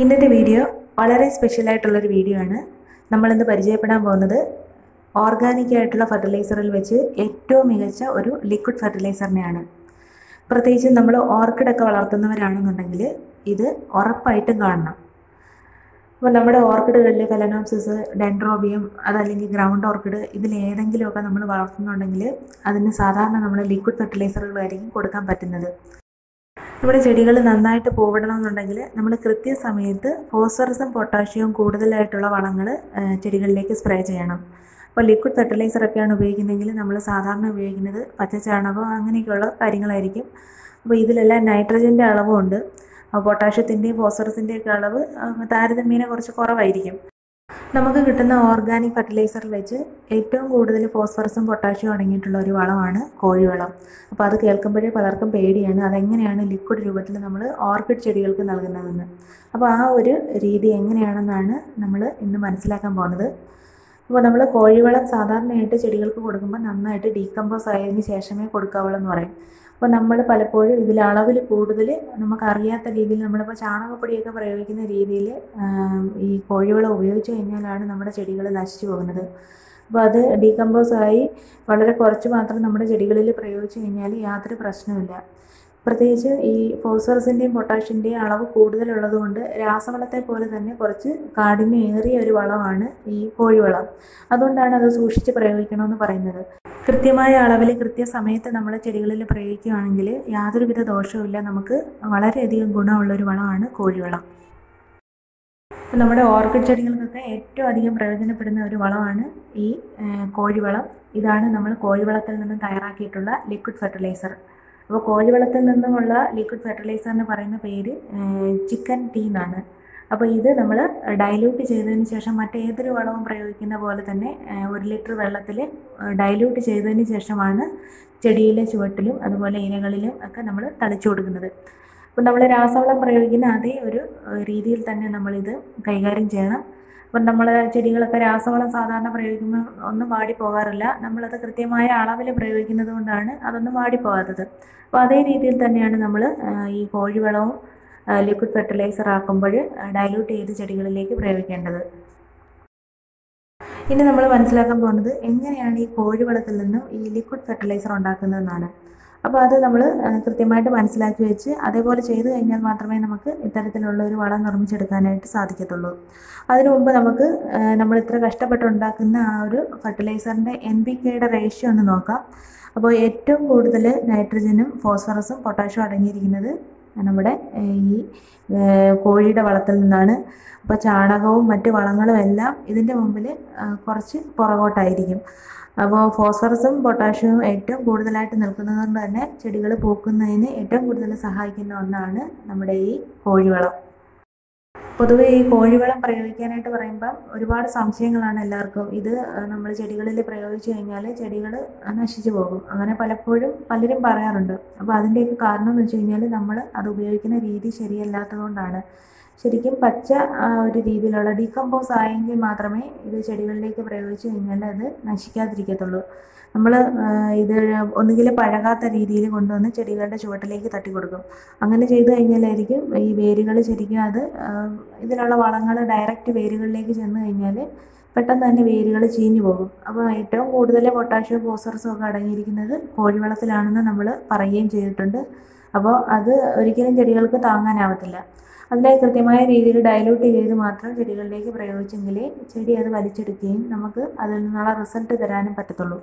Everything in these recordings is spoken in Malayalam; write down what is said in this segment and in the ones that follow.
ഇന്നത്തെ വീഡിയോ വളരെ സ്പെഷ്യലായിട്ടുള്ളൊരു വീഡിയോ ആണ് നമ്മളിന്ന് പരിചയപ്പെടാൻ പോകുന്നത് ഓർഗാനിക് ആയിട്ടുള്ള ഫെർട്ടിലൈസറിൽ വെച്ച് ഏറ്റവും മികച്ച ഒരു ലിക്വിഡ് ഫെർട്ടിലൈസറിനെയാണ് പ്രത്യേകിച്ച് നമ്മൾ ഓർക്കിഡൊക്കെ വളർത്തുന്നവരാണെന്നുണ്ടെങ്കിൽ ഇത് ഉറപ്പായിട്ടും കാണണം അപ്പോൾ നമ്മുടെ ഓർക്കിഡുകളിൽ ഫെലനോപ്സിസ് ഡെൻഡ്രോബിയം അതല്ലെങ്കിൽ ഗ്രൗണ്ട് ഓർക്കിഡ് ഇതിലേതെങ്കിലുമൊക്കെ നമ്മൾ വളർത്തുന്നുണ്ടെങ്കിൽ അതിന് സാധാരണ നമ്മൾ ലിക്വിഡ് ഫെർട്ടിലൈസറുകളായിരിക്കും കൊടുക്കാൻ പറ്റുന്നത് നമ്മുടെ ചെടികൾ നന്നായിട്ട് പൂവിടണമെന്നുണ്ടെങ്കിൽ നമ്മൾ കൃത്യസമയത്ത് ഫോസ്ഫറസും പൊട്ടാഷ്യവും കൂടുതലായിട്ടുള്ള വളങ്ങൾ ചെടികളിലേക്ക് സ്പ്രേ ചെയ്യണം അപ്പോൾ ലിക്വിഡ് ഫെർട്ടിലൈസറൊക്കെയാണ് ഉപയോഗിക്കുന്നതെങ്കിൽ നമ്മൾ സാധാരണ ഉപയോഗിക്കുന്നത് പച്ചച്ചാണകം അങ്ങനെയൊക്കെയുള്ള കാര്യങ്ങളായിരിക്കും അപ്പോൾ ഇതിലെല്ലാം നൈട്രജൻ്റെ അളവും ഉണ്ട് പൊട്ടാഷ്യത്തിൻ്റെയും ഫോസ്ഫറസിൻ്റെയൊക്കെ അളവ് താരതമ്യേന കുറച്ച് കുറവായിരിക്കും നമുക്ക് കിട്ടുന്ന ഓർഗാനിക് ഫെർട്ടിലൈസറിൽ വെച്ച് ഏറ്റവും കൂടുതൽ ഫോസ്ഫറസും പൊട്ടാഷ്യവും അടങ്ങിയിട്ടുള്ള ഒരു വളമാണ് കോഴിവളം അപ്പോൾ അത് കേൾക്കുമ്പോഴേ പലർക്കും പേടിയാണ് അതെങ്ങനെയാണ് ലിക്വിഡ് രൂപത്തിൽ നമ്മൾ ഓർക്കിഡ് ചെടികൾക്ക് നൽകുന്നതെന്ന് അപ്പോൾ ആ ഒരു രീതി എങ്ങനെയാണെന്നാണ് നമ്മൾ ഇന്ന് മനസ്സിലാക്കാൻ പോകുന്നത് അപ്പോൾ നമ്മൾ കോഴിവളം സാധാരണയായിട്ട് ചെടികൾക്ക് കൊടുക്കുമ്പോൾ നന്നായിട്ട് ഡീകമ്പോസ് ആയതിനു ശേഷമേ കൊടുക്കാവുള്ളൂ എന്ന് പറയും അപ്പോൾ നമ്മൾ പലപ്പോഴും ഇതിൽ അളവിൽ കൂടുതൽ നമുക്കറിയാത്ത രീതിയിൽ നമ്മളിപ്പോൾ ചാണകപ്പൊടിയൊക്കെ പ്രയോഗിക്കുന്ന രീതിയിൽ ഈ കോഴിവളം ഉപയോഗിച്ച് കഴിഞ്ഞാലാണ് നമ്മുടെ ചെടികൾ നശിച്ചു പോകുന്നത് അപ്പോൾ അത് ഡീകമ്പോസ് ആയി വളരെ കുറച്ച് മാത്രം നമ്മുടെ ചെടികളിൽ പ്രയോഗിച്ച് കഴിഞ്ഞാൽ യാതൊരു പ്രശ്നവുമില്ല പ്രത്യേകിച്ച് ഈ ഫോസ്ഫറസിൻ്റെയും പൊട്ടാഷ്യൻ്റെയും അളവ് കൂടുതലുള്ളത് കൊണ്ട് രാസവളത്തെ പോലെ തന്നെ കുറച്ച് കാഠിന്യമേറിയ ഒരു വളമാണ് ഈ കോഴിവളം അതുകൊണ്ടാണ് അത് സൂക്ഷിച്ച് പ്രയോഗിക്കണമെന്ന് പറയുന്നത് കൃത്യമായ അളവിൽ കൃത്യസമയത്ത് നമ്മൾ ചെടികളിൽ പ്രയോഗിക്കുകയാണെങ്കിൽ യാതൊരുവിധ ദോഷവുമില്ല നമുക്ക് വളരെയധികം ഗുണമുള്ളൊരു വളമാണ് കോഴിവളം നമ്മുടെ ഓർക്കിഡ് ചെടികൾക്കൊക്കെ ഏറ്റവും അധികം പ്രയോജനപ്പെടുന്ന ഒരു വളമാണ് ഈ കോഴിവളം ഇതാണ് നമ്മൾ കോഴിവളത്തിൽ നിന്നും തയ്യാറാക്കിയിട്ടുള്ള ലിക്വിഡ് ഫെർട്ടിലൈസർ അപ്പോൾ കോഴിവളത്തിൽ നിന്നുമുള്ള ലിക്വിഡ് ഫെർട്ടിലൈസറിന് പറയുന്ന പേര് ചിക്കൻ ടീ എന്നാണ് അപ്പോൾ ഇത് നമ്മൾ ഡൈല്യൂട്ട് ചെയ്തതിന് ശേഷം മറ്റേതൊരു വളവും പ്രയോഗിക്കുന്ന പോലെ തന്നെ ഒരു ലിറ്റർ വെള്ളത്തിൽ ഡൈല്യൂട്ട് ചെയ്തതിന് ശേഷമാണ് ചെടിയിലെ ചുവട്ടിലും അതുപോലെ ഇലകളിലും ഒക്കെ നമ്മൾ തളിച്ചു കൊടുക്കുന്നത് അപ്പോൾ നമ്മൾ രാസവളം പ്രയോഗിക്കുന്ന അതേ ഒരു രീതിയിൽ തന്നെ നമ്മളിത് കൈകാര്യം ചെയ്യണം അപ്പം നമ്മൾ ചെടികളൊക്കെ രാസവളം സാധാരണ പ്രയോഗിക്കുമ്പോൾ ഒന്നും വാടി പോകാറില്ല നമ്മളത് കൃത്യമായ അളവിൽ പ്രയോഗിക്കുന്നത് കൊണ്ടാണ് അതൊന്നും വാടി പോകാത്തത് അപ്പോൾ അതേ രീതിയിൽ തന്നെയാണ് നമ്മൾ ഈ കോഴിവളവും ലിക്വിഡ് ഫെർട്ടിലൈസർ ആക്കുമ്പോൾ ഡൈല്യൂട്ട് ചെയ്ത് ചെടികളിലേക്ക് പ്രയോഗിക്കേണ്ടത് ഇനി നമ്മൾ മനസ്സിലാക്കാൻ പോകുന്നത് എങ്ങനെയാണ് ഈ കോഴിവളത്തിൽ നിന്നും ഈ ലിക്വിഡ് ഫെർട്ടിലൈസർ ഉണ്ടാക്കുന്നതെന്നാണ് അപ്പോൾ അത് നമ്മൾ കൃത്യമായിട്ട് മനസ്സിലാക്കി വെച്ച് അതേപോലെ ചെയ്തു കഴിഞ്ഞാൽ മാത്രമേ നമുക്ക് ഇത്തരത്തിലുള്ള ഒരു വളം നിർമ്മിച്ചെടുക്കാനായിട്ട് സാധിക്കത്തുള്ളൂ അതിനു മുമ്പ് നമുക്ക് നമ്മൾ ഇത്ര കഷ്ടപ്പെട്ടുണ്ടാക്കുന്ന ആ ഒരു ഫെർട്ടിലൈസറിൻ്റെ എൻ പി കെയുടെ റേഷ്യോ ഒന്ന് നോക്കാം അപ്പോൾ ഏറ്റവും കൂടുതൽ നൈട്രജനും ഫോസ്ഫറസും പൊട്ടാഷ്യവും അടങ്ങിയിരിക്കുന്നത് നമ്മുടെ ഈ കോഴിയുടെ വളത്തിൽ നിന്നാണ് അപ്പോൾ ചാണകവും മറ്റ് വളങ്ങളും എല്ലാം ഇതിൻ്റെ മുമ്പിൽ കുറച്ച് പുറകോട്ടായിരിക്കും അപ്പോൾ ഫോസ്ഫറസും പൊട്ടാഷ്യവും ഏറ്റവും കൂടുതലായിട്ട് നിൽക്കുന്നത് കൊണ്ട് തന്നെ ചെടികൾ പൂക്കുന്നതിന് ഏറ്റവും കൂടുതൽ സഹായിക്കുന്ന ഒന്നാണ് നമ്മുടെ ഈ കോഴിവളം പൊതുവേ ഈ കോഴിവളം പ്രയോഗിക്കാനായിട്ട് പറയുമ്പം ഒരുപാട് സംശയങ്ങളാണ് എല്ലാവർക്കും ഇത് നമ്മൾ ചെടികളിൽ പ്രയോഗിച്ചു കഴിഞ്ഞാൽ ചെടികൾ നശിച്ചു പോകും അങ്ങനെ പലപ്പോഴും പലരും പറയാറുണ്ട് അപ്പോൾ അതിൻ്റെയൊക്കെ കാരണം എന്ന് വെച്ച് കഴിഞ്ഞാൽ നമ്മൾ അത് ഉപയോഗിക്കുന്ന രീതി ശരിയല്ലാത്തതുകൊണ്ടാണ് ശരിക്കും പച്ച ഒരു രീതിയിലുള്ള ഡീകമ്പോസ് ആയെങ്കിൽ മാത്രമേ ഇത് ചെടികളിലേക്ക് പ്രയോഗിച്ചു കഴിഞ്ഞാൽ അത് നശിക്കാതിരിക്കത്തുള്ളൂ നമ്മൾ ഇത് ഒന്നുകിൽ പഴകാത്ത രീതിയിൽ കൊണ്ടുവന്ന് ചെടികളുടെ ചുവട്ടിലേക്ക് തട്ടി കൊടുക്കും അങ്ങനെ ചെയ്തു കഴിഞ്ഞാലായിരിക്കും ഈ വേരുകൾ ശരിക്കും അത് ഇതിലുള്ള വളങ്ങൾ ഡയറക്റ്റ് വേരുകളിലേക്ക് ചെന്ന് കഴിഞ്ഞാൽ പെട്ടെന്ന് തന്നെ വേരുകൾ ചീഞ്ഞു പോകും അപ്പോൾ ഏറ്റവും കൂടുതൽ പൊട്ടാഷ്യവും ഫോസ്ഫറസും ഒക്കെ അടങ്ങിയിരിക്കുന്നത് കോഴിവളത്തിലാണെന്ന് നമ്മൾ പറയുകയും ചെയ്തിട്ടുണ്ട് അപ്പോൾ അത് ഒരിക്കലും ചെടികൾക്ക് താങ്ങാനാവത്തില്ല അതിനെ കൃത്യമായ രീതിയിൽ ഡൈല്യൂട്ട് ചെയ്ത് മാത്രം ചെടികളിലേക്ക് പ്രയോഗിച്ചെങ്കിലേ ചെടി അത് വലിച്ചെടുക്കുകയും നമുക്ക് അതിൽ നിന്നുള്ള റിസൾട്ട് തരാനും പറ്റത്തുള്ളൂ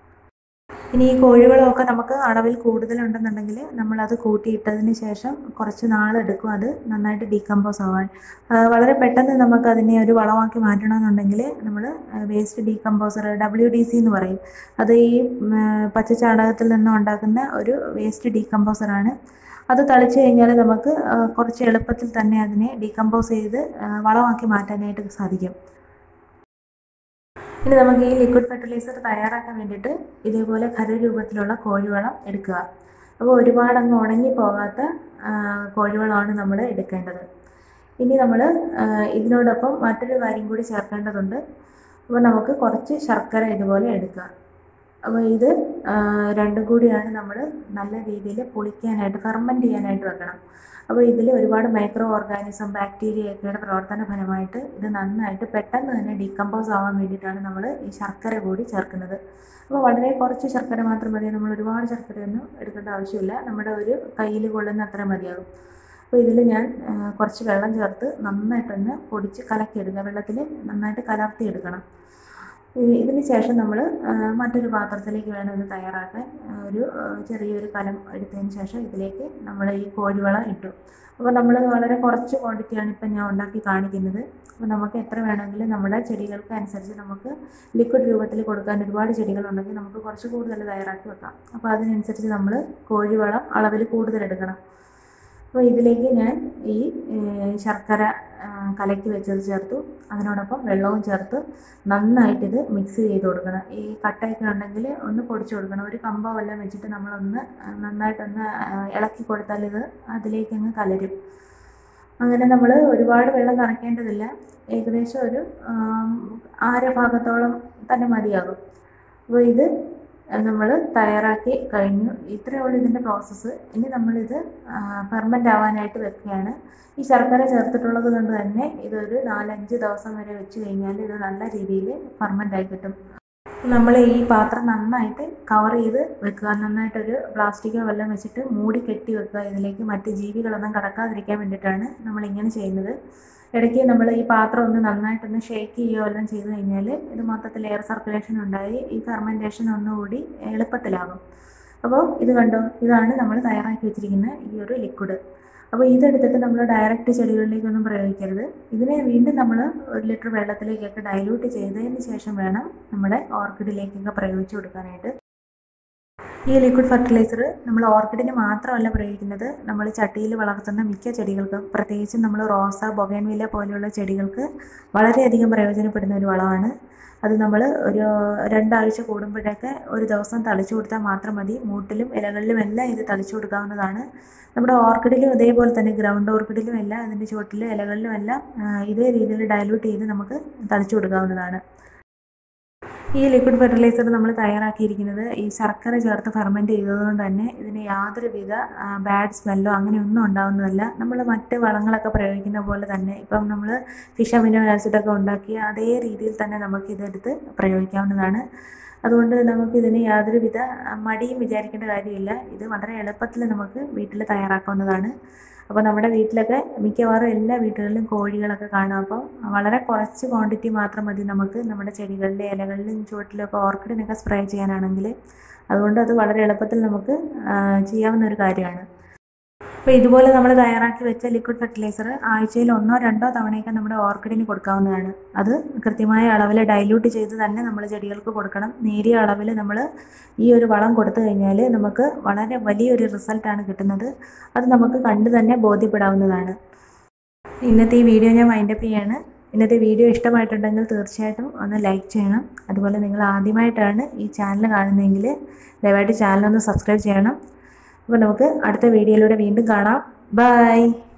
ഇനി ഈ കോഴിവളമൊക്കെ നമുക്ക് അളവിൽ കൂടുതലുണ്ടെന്നുണ്ടെങ്കിൽ നമ്മളത് കൂട്ടിയിട്ടതിന് ശേഷം കുറച്ച് നാളെടുക്കും അത് നന്നായിട്ട് ഡീകമ്പോസ് ആവാൻ വളരെ പെട്ടെന്ന് നമുക്ക് അതിനെ ഒരു വളമാക്കി മാറ്റണമെന്നുണ്ടെങ്കിൽ നമ്മൾ waste decomposer W D C എന്ന് പറയും അത് ഈ പച്ചച്ചാണകത്തിൽ നിന്നും ഉണ്ടാക്കുന്ന ഒരു വേസ്റ്റ് ഡീകമ്പോസറാണ് അത് തളിച്ചു കഴിഞ്ഞാൽ നമുക്ക് കുറച്ച് എളുപ്പത്തിൽ തന്നെ അതിനെ ഡീകമ്പോസ് ചെയ്ത് വളമാക്കി മാറ്റാനായിട്ട് സാധിക്കും ഇനി നമുക്ക് ഈ ലിക്വിഡ് ഫെർട്ടിലൈസർ തയ്യാറാക്കാൻ വേണ്ടിയിട്ട് ഇതേപോലെ ഖരരൂപത്തിലുള്ള കോഴിവളം എടുക്കുക അപ്പോൾ ഒരുപാട് അങ്ങ് ഉണങ്ങി പോകാത്ത കോഴിവളമാണ് നമ്മൾ എടുക്കേണ്ടത് ഇനി നമ്മൾ ഇതിനോടൊപ്പം മറ്റൊരു കാര്യം കൂടി ചേർക്കേണ്ടതുണ്ട് അപ്പോൾ നമുക്ക് കുറച്ച് ശർക്കര ഇതുപോലെ എടുക്കുക അപ്പോൾ ഇത് രണ്ടും കൂടിയാണ് നമ്മൾ നല്ല രീതിയിൽ പുളിക്കാനായിട്ട് ഫെർമെൻറ്റ് ചെയ്യാനായിട്ട് വെക്കണം അപ്പോൾ ഇതിൽ ഒരുപാട് മൈക്രോ ഓർഗാനിസം ബാക്ടീരിയയൊക്കെയുടെ പ്രവർത്തന ഫലമായിട്ട് ഇത് നന്നായിട്ട് പെട്ടെന്ന് തന്നെ ഡീകമ്പോസ് ആവാൻ വേണ്ടിയിട്ടാണ് നമ്മൾ ഈ ശർക്കര കൂടി ചേർക്കുന്നത് അപ്പോൾ വളരെ കുറച്ച് ശർക്കര മാത്രം മതി നമ്മൾ ഒരുപാട് ശർക്കരയൊന്നും എടുക്കേണ്ട ആവശ്യമില്ല നമ്മുടെ ഒരു കയ്യിൽ കൊള്ളുന്ന അത്ര മതിയാകും അപ്പോൾ ഇതിൽ ഞാൻ ആ, കുറച്ച് വെള്ളം ചേർത്ത് നന്നായിട്ടൊന്ന് പൊടിച്ച് കലക്കിയെടുക്കുക വെള്ളത്തിൽ നന്നായിട്ട് കലർത്തിയെടുക്കണം ഇ- ഇതിന് ശേഷം നമ്മൾ മറ്റൊരു പാത്രത്തിലേക്ക് വേണം ഇത് തയ്യാറാക്കാൻ ആ, ഒരു ആ, ചെറിയൊരു കലം എടുത്തതിന് ശേഷം ഇതിലേക്ക് നമ്മൾ ഈ കോഴിവളം ഇട്ടു അപ്പോൾ നമ്മൾ വളരെ കുറച്ച് ക്വാണ്ടിറ്റിയാണ് ഇപ്പം ഞാൻ ഉണ്ടാക്കി കാണിക്കുന്നത് അപ്പോൾ നമുക്ക് എത്ര വേണമെങ്കിലും നമ്മുടെ ചെടികൾക്ക് അനുസരിച്ച് നമുക്ക് ലിക്വിഡ് രൂപത്തിൽ കൊടുക്കാൻ ഒരുപാട് ചെടികളുണ്ടെങ്കിൽ നമുക്ക് കുറച്ച് കൂടുതൽ തയ്യാറാക്കി വെക്കാം അപ്പോൾ അതിനനുസരിച്ച് നമ്മൾ കോഴിവളം അളവിൽ കൂടുതൽ എടുക്കണം അപ്പോൾ ഇതിലേക്ക് ഞാൻ ഈ ഏഹ്, ശർക്കര ആ, കലക്കി വെച്ചത് ചേർത്തു അതിനോടൊപ്പം വെള്ളവും ചേർത്ത് നന്നായിട്ടിത് മിക്സ് ചെയ്ത് കൊടുക്കണം ഈ കട്ടയൊക്കെ ഉണ്ടെങ്കിൽ ഒന്ന് പൊടിച്ചു കൊടുക്കണം ഒരു കമ്പോ വല്ലതും വെച്ചിട്ട് നമ്മളൊന്ന് ആ, നന്നായിട്ടൊന്ന് ആ, ഇളക്കി കൊടുത്താൽ ഇത് അതിലേക്ക് അങ്ങ് കലരും അങ്ങനെ നമ്മൾ ഒരുപാട് വെള്ളം നനയ്ക്കേണ്ടതില്ല ഏകദേശം ഒരു ആം, അര ഭാഗത്തോളം തന്നെ മതിയാകും അപ്പോൾ ഇത് നമ്മൾ തയ്യാറാക്കി കഴിഞ്ഞു ഇത്രയേ ഉള്ളൂ ഇതിൻ്റെ പ്രോസസ്സ് ഇനി നമ്മളിത് ഫെർമെൻ്റ് ആവാനായിട്ട് വെക്കുകയാണ് ഈ ശർക്കര ചേർത്തിട്ടുള്ളത് കൊണ്ട് തന്നെ ഇതൊരു നാലഞ്ച് ദിവസം വരെ വെച്ച് കഴിഞ്ഞാൽ ഇത് നല്ല രീതിയിൽ ഫെർമെൻ്റ് ആയി കിട്ടും നമ്മൾ ഈ പാത്രം നന്നായിട്ട് കവർ ചെയ്ത് വെക്കുക നന്നായിട്ടൊരു പ്ലാസ്റ്റിക്കോ വല്ലതും വെച്ചിട്ട് മൂടി കെട്ടി വെക്കുക ഇതിലേക്ക് മറ്റ് ജീവികളൊന്നും കടക്കാതിരിക്കാൻ വേണ്ടിയിട്ടാണ് നമ്മൾ ഇങ്ങനെ ചെയ്യുന്നത് ഇടയ്ക്ക് നമ്മൾ ഈ പാത്രം ഒന്ന് നന്നായിട്ടൊന്ന് ഷേക്ക് ചെയ്യുകയോ എല്ലാം ചെയ്ത് കഴിഞ്ഞാൽ ഇത് മൊത്തത്തിൽ എയർ സർക്കുലേഷൻ ഉണ്ടായി ഈ ഫെർമെൻറ്റേഷൻ ഒന്നുകൂടി എളുപ്പത്തിലാകും അപ്പോൾ ഇത് കണ്ടോ ഇതാണ് നമ്മൾ തയ്യാറാക്കി വെച്ചിരിക്കുന്ന ഈ ഒരു ലിക്വിഡ് അപ്പോൾ ഇതെടുത്തിട്ട് നമ്മൾ ഡയറക്റ്റ് ചെടികളിലേക്കൊന്നും പ്രയോഗിക്കരുത് ഇതിനെ വീണ്ടും നമ്മൾ ഒരു ലിറ്റർ വെള്ളത്തിലേക്കൊക്കെ ഡൈല്യൂട്ട് ചെയ്തതിന് ശേഷം വേണം നമ്മുടെ ഓർക്കിഡിലേക്കൊക്കെ പ്രയോഗിച്ചു കൊടുക്കാനായിട്ട് ഈ ലിക്വിഡ് ഫെർട്ടിലൈസർ നമ്മൾ ഓർക്കിഡിന് മാത്രമല്ല പ്രയോഗിക്കുന്നത് നമ്മൾ ചട്ടിയിൽ വളർത്തുന്ന മിക്ക ചെടികൾക്കും പ്രത്യേകിച്ചും നമ്മൾ റോസ ബൊഗൈൻവില്ല പോലെയുള്ള ചെടികൾക്ക് വളരെയധികം പ്രയോജനപ്പെടുന്ന ഒരു വളമാണ് അത് നമ്മൾ ഒരു രണ്ടാഴ്ച കൂടുമ്പോഴൊക്കെ ഒരു ദിവസം തളിച്ചു കൊടുത്താൽ മാത്രം മതി മൂട്ടിലും ഇലകളിലും എല്ലാം ഇത് തളിച്ചു കൊടുക്കാവുന്നതാണ് നമ്മുടെ ഓർക്കിഡിലും ഇതേപോലെ തന്നെ ഗ്രൗണ്ട് ഓർക്കിഡിലും എല്ലാം അതിൻ്റെ ചുവട്ടിലും ഇലകളിലും എല്ലാം ആ, ഇതേ രീതിയിൽ ഡയലൂട്ട് ചെയ്ത് നമുക്ക് തളിച്ചു കൊടുക്കാവുന്നതാണ് ഈ ലിക്വിഡ് ഫെർട്ടിലൈസർ നമ്മൾ തയ്യാറാക്കിയിരിക്കുന്നത് ഈ ശർക്കര ചേർത്ത് ഫെർമെൻറ്റ് ചെയ്തതുകൊണ്ട് തന്നെ ഇതിന് യാതൊരുവിധ ബാഡ് സ്മെല്ലോ അങ്ങനെയൊന്നും ഉണ്ടാവുന്നതല്ല നമ്മൾ മറ്റ് വളങ്ങളൊക്കെ പ്രയോഗിക്കുന്ന പോലെ തന്നെ ഇപ്പം നമ്മൾ ഫിഷ് അമിനോ ആസിഡൊക്കെ ഉണ്ടാക്കിയ അതേ രീതിയിൽ തന്നെ നമുക്ക് ഇതെടുത്ത് പ്രയോഗിക്കാവുന്നതാണ് അതുകൊണ്ട് നമുക്കിതിന് യാതൊരുവിധ ആ, മടിയും വിചാരിക്കേണ്ട കാര്യമില്ല ഇത് വളരെ എളുപ്പത്തിൽ നമുക്ക് വീട്ടിൽ തയ്യാറാക്കാവുന്നതാണ് അപ്പോൾ നമ്മുടെ വീട്ടിലൊക്കെ മിക്കവാറും എല്ലാ വീടുകളിലും കോഴികളൊക്കെ കാണും അപ്പോൾ വളരെ കുറച്ച് ക്വാണ്ടിറ്റി മാത്രം മതി നമുക്ക് നമ്മുടെ ചെടികളിലെ ഇലകളിലും ചുവട്ടിലൊക്കെ ഓർക്കിഡിനൊക്കെ സ്പ്രേ ചെയ്യാനാണെങ്കിൽ അതുകൊണ്ട് അത് വളരെ എളുപ്പത്തിൽ നമുക്ക് ആ, ചെയ്യാവുന്ന ഒരു കാര്യമാണ് അപ്പോൾ ഇതുപോലെ നമ്മൾ തയ്യാറാക്കി വെച്ച ലിക്വിഡ് ഫെർട്ടിലൈസർ ആഴ്ചയിൽ ഒന്നോ രണ്ടോ തവണയൊക്കെ നമ്മുടെ ഓർക്കിഡിന് കൊടുക്കാവുന്നതാണ് അത് കൃത്യമായ അളവിൽ ഡൈല്യൂട്ട് ചെയ്ത് തന്നെ നമ്മൾ ചെടികൾക്ക് കൊടുക്കണം നേരിയ അളവിൽ നമ്മൾ ഈ ഒരു വളം കൊടുത്തു കഴിഞ്ഞാൽ നമുക്ക് വളരെ വലിയൊരു റിസൾട്ടാണ് കിട്ടുന്നത് അത് നമുക്ക് കണ്ടു തന്നെ ബോധ്യപ്പെടാവുന്നതാണ് ഇന്നത്തെ ഈ വീഡിയോ ഞാൻ വൈൻഡപ്പ് ചെയ്യാണ് ഇന്നത്തെ വീഡിയോ ഇഷ്ടമായിട്ടുണ്ടെങ്കിൽ തീർച്ചയായിട്ടും ഒന്ന് ലൈക്ക് ചെയ്യണം അതുപോലെ നിങ്ങൾ ആദ്യമായിട്ടാണ് ഈ ചാനൽ കാണുന്നതെങ്കിൽ ദയവായിട്ട് ചാനൽ ഒന്ന് സബ്സ്ക്രൈബ് ചെയ്യണം അപ്പോൾ നമുക്ക് അടുത്ത വീഡിയോയിലൂടെ വീണ്ടും കാണാം ബൈ